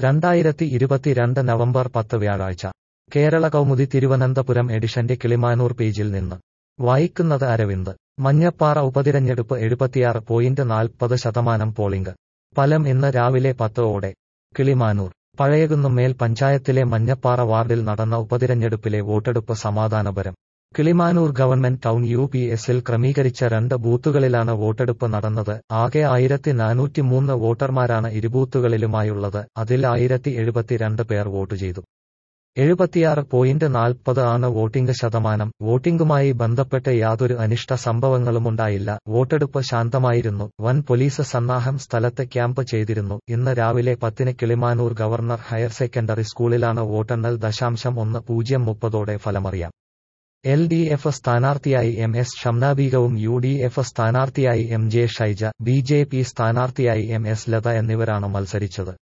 രണ്ടായിരത്തി ഇരുപത്തിരണ്ട് നവംബർ പത്ത് വ്യാഴാഴ്ച കേരള കൗമുദി തിരുവനന്തപുരം എഡിഷന്റെ കിളിമാനൂർ പേജിൽ നിന്ന് വായിക്കുന്നത് അരവിന്ദ് മഞ്ഞപ്പാറ ഉപതിരഞ്ഞെടുപ്പ് എഴുപത്തിയാറ് പോയിന്റ് നാൽപ്പത് ശതമാനം പോളിംഗ് ഫലം ഇന്ന് രാവിലെ പത്ത് ഓടെ കിളിമാനൂർ പഴയകുന്നുമേൽ പഞ്ചായത്തിലെ മഞ്ഞപ്പാറ വാർഡിൽ നടന്ന ഉപതിരഞ്ഞെടുപ്പിലെ വോട്ടെടുപ്പ് സമാധാനപരം Kilimanoor government town U P എസിൽ ക്രമീകരിച്ച രണ്ട് ബൂത്തുകളിലാണ് വോട്ടെടുപ്പ് നടന്നത് ആകെ ആയിരത്തി നാനൂറ്റിമൂന്ന് വോട്ടർമാരാണ് ഇരുബൂത്തുകളിലുമായുള്ളത് അതിൽ ആയിരത്തി എഴുപത്തിരണ്ട് പേർ വോട്ട് ചെയ്തു എഴുപത്തിയാറ് പോയിന്റ് നാൽപ്പത് ആണ് വോട്ടിംഗ് ശതമാനം വോട്ടിംഗുമായി ബന്ധപ്പെട്ട് യാതൊരു അനിഷ്ട സംഭവങ്ങളുമുണ്ടായില്ല വോട്ടെടുപ്പ് ശാന്തമായിരുന്നു വൻ പോലീസ് സന്നാഹം സ്ഥലത്ത് ക്യാമ്പ് ചെയ്തിരുന്നു ഇന്ന് രാവിലെ പത്തിന് കിളിമാനൂർ ഗവർണർ ഹയർ സെക്കൻഡറി സ്കൂളിലാണ് വോട്ടെണ്ണൽ ദശാംശം ഒന്ന് പൂജ്യം മുപ്പതോടെ ഫലമറിയാം എൽ ഡി എഫ് സ്ഥാനാർത്ഥിയായി എം എസ് ഷംനാബീഗവും യു ഡി എഫ് സ്ഥാനാർത്ഥിയായി M J Shaija B J P സ്ഥാനാർത്ഥിയായി എം എസ് ലത എന്നിവരാണ് മത്സരിച്ചത്